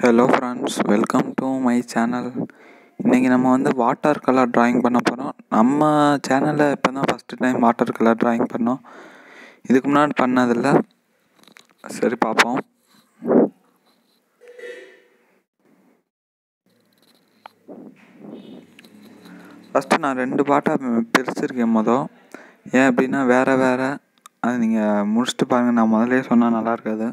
hello friends welcome to my channel இன்றைக்கி நம்ம வந்து வாட்டர் கலர் ட்ராயிங் பண்ண போகிறோம் நம்ம சேனலில் இப்போ தான் first time water colour drawing பண்ணோம் இதுக்கு முன்னாடி பண்ணதில்ல சரி பார்ப்போம் ஃபஸ்ட்டு நான் ரெண்டு பாட்டாக பிரிச்சிருக்கேன் மொதல் ஏன் அப்படின்னா வேறு வேறு அது நீங்கள் முடிச்சுட்டு பாருங்கள் நான் முதலே சொன்னால் நல்லா இருக்காது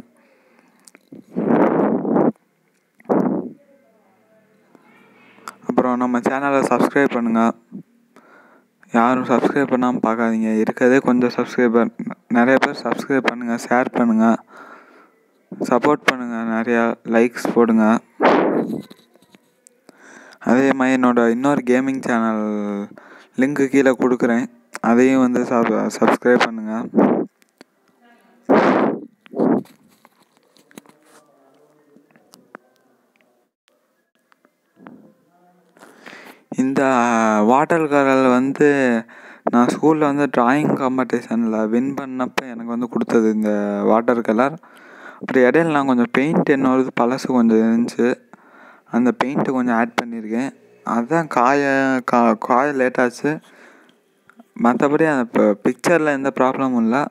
அப்புறம் நம்ம சேனலை சப்ஸ்கிரைப் பண்ணுங்கள் யாரும் சப்ஸ்கிரைப் பண்ணாமல் பார்க்காதீங்க இருக்கிறதே கொஞ்சம் சப்ஸ்கிரைபர் நிறைய பேர் சப்ஸ்கிரைப் பண்ணுங்கள் ஷேர் பண்ணுங்கள் சப்போர்ட் பண்ணுங்கள் நிறையா லைக்ஸ் போடுங்க அதே மாதிரி என்னோடய இன்னொரு கேமிங் சேனல் லிங்க்கு கீழே கொடுக்குறேன் அதையும் வந்து சப் சப்ஸ்கிரைப் பண்ணுங்கள் இந்த வாட்டர் கலர் வந்து நான் ஸ்கூலில் வந்து ட்ராயிங் காம்படிஷனில் வின் பண்ணப்போ எனக்கு வந்து கொடுத்தது இந்த வாட்டர் கலர் அப்புறம் இடையில நான் கொஞ்சம் பெயிண்ட் என்னோடது பழசு கொஞ்சம் இருந்துச்சு அந்த பெயிண்ட்டு கொஞ்சம் ஆட் பண்ணியிருக்கேன் அதுதான் காய கா காய லேட்டாச்சு மற்றபடி அந்த இப்போ பிக்சரில் எந்த ப்ராப்ளமும் இல்லை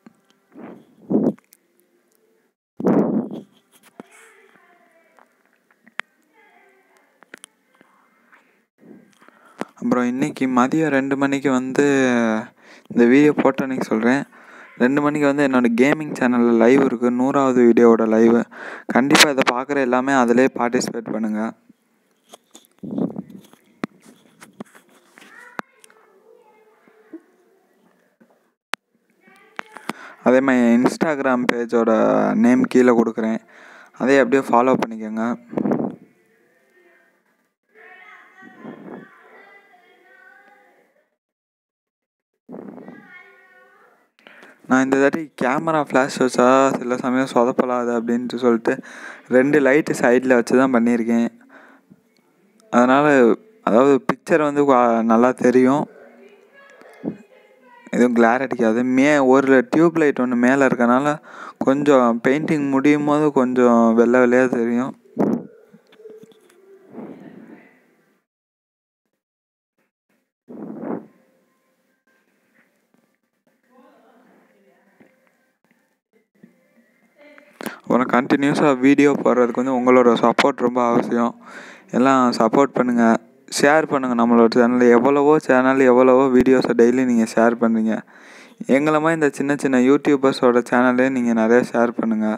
அப்புறம் இன்றைக்கி மதியம் ரெண்டு மணிக்கு வந்து இந்த வீடியோ போட்ட அன்றைக்கி சொல்கிறேன் ரெண்டு மணிக்கு வந்து என்னோடய கேமிங் சேனலில் லைவ் இருக்குது நூறாவது வீடியோவோட லைவு கண்டிப்பாக இதை பார்க்குற எல்லாமே அதிலே பார்ட்டிசிபேட் பண்ணுங்கள் அதே மாதிரி இன்ஸ்டாகிராம் பேஜோட நேம் கீழே கொடுக்குறேன் அதே அப்படியே ஃபாலோ பண்ணிக்கோங்க நான் இந்த தாட்டி கேமரா ஃப்ளாஷ் வச்சா சில சமயம் சொதப்பலாது அப்படின்ட்டு சொல்லிட்டு ரெண்டு லைட்டு சைடில் வச்சு தான் பண்ணியிருக்கேன் அதனால் அதாவது பிக்சர் வந்து நல்லா தெரியும் எதுவும் கிளார் அடிக்காது மே ஒரு டியூப் லைட் ஒன்று மேலே இருக்கனால கொஞ்சம் பெயிண்டிங் முடியும் போது கொஞ்சம் வெள்ளை வெள்ளையாக தெரியும் அப்புறம் கண்டினியூஸாக வீடியோ போடுறதுக்கு வந்து உங்களோட சப்போர்ட் ரொம்ப அவசியம் எல்லாம் சப்போர்ட் பண்ணுங்கள் ஷேர் பண்ணுங்கள் நம்மளோட சேனலில் எவ்வளவோ சேனல் எவ்வளவோ வீடியோஸை டெய்லி நீங்கள் ஷேர் பண்ணுறீங்க எங்களை மாதிரி இந்த சின்ன சின்ன யூடியூபர்ஸோட சேனலே நீங்கள் நிறைய ஷேர் பண்ணுங்கள்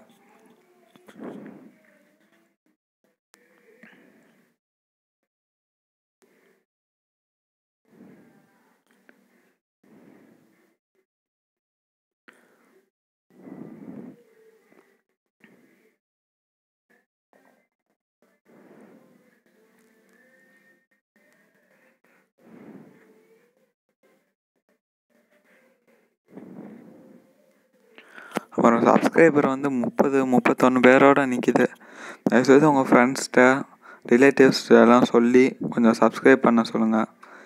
அப்புறம் சப்ஸ்கிரைபர் வந்து முப்பது முப்பத்தொன்று பேரோட நிற்கிது தயவுசெய்து உங்கள் ஃப்ரெண்ட்ஸ்கிட்ட ரிலேட்டிவ்ஸ்கிட்ட எல்லாம் சொல்லி கொஞ்சம் சப்ஸ்கிரைப் பண்ண சொல்லுங்கள்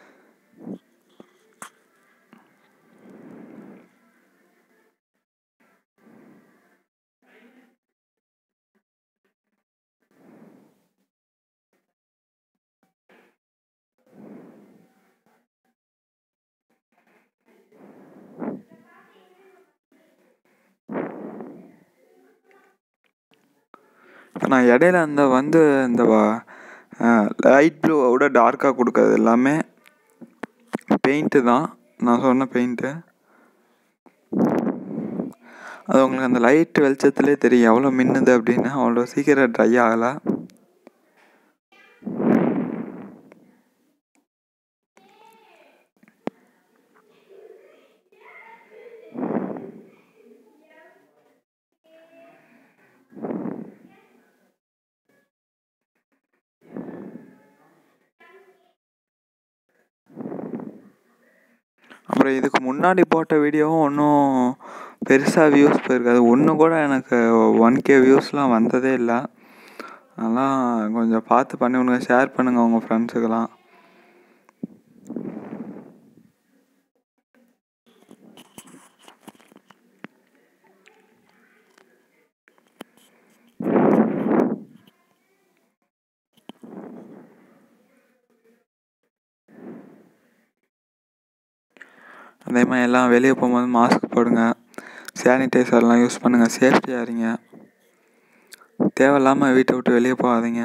இப்போ நான் இடையில அந்த வந்து இந்த லைட் ப்ளூவோட டார்க்காக கொடுக்கறது எல்லாமே பெயிண்ட்டு தான் நான் சொன்ன பெயிண்ட்டு அது உங்களுக்கு அந்த லைட் வெளிச்சத்துலேயே தெரியும் எவ்வளோ மின்னுது அப்படின்னு அவ்வளோ சீக்கிரம் ட்ரை ஆகலை அப்புறம் இதுக்கு முன்னாடி போட்ட வீடியோவும் ஒன்றும் பெருசாக வியூஸ் போயிருக்காது ஒன்று கூட எனக்கு ஒன் கே வியூஸ்லாம் வந்ததே இல்லை அதெல்லாம் கொஞ்சம் பார்த்து பண்ணி விடுங்க ஷேர் பண்ணுங்கள் உங்கள் ஃப்ரெண்ட்ஸுக்கெல்லாம் அதே மாதிரி எல்லாம் வெளியே போகும்போது மாஸ்க் போடுங்க சானிடைசர்லாம் யூஸ் பண்ணுங்கள் சேஃப்டியாக இருங்க தேவையில்லாமல் வீட்டை விட்டு வெளியே போகாதீங்க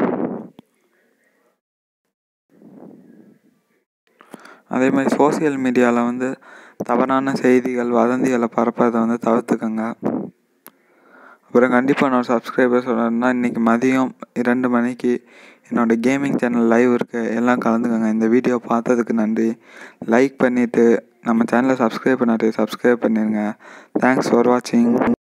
அதே மாதிரி சோசியல் மீடியாவில் வந்து தவறான செய்திகள் வதந்திகளை பரப்புறதை வந்து தவிர்த்துக்கங்க அப்புறம் கண்டிப்பாக என்னோடய சப்ஸ்கிரைபர் சொல்லணும்னா இன்றைக்கி மதியம் இரண்டு மணிக்கு என்னோடய கேமிங் சேனல் லைவ் இருக்குது எல்லாம் கலந்துக்கோங்க இந்த வீடியோ பார்த்ததுக்கு நன்றி லைக் பண்ணிவிட்டு நம்ம சேனலை சப்ஸ்கிரைப் பண்ணாட்டு சப்ஸ்கிரைப் பண்ணிடுங்க தேங்க்ஸ் ஃபார் வாட்சிங்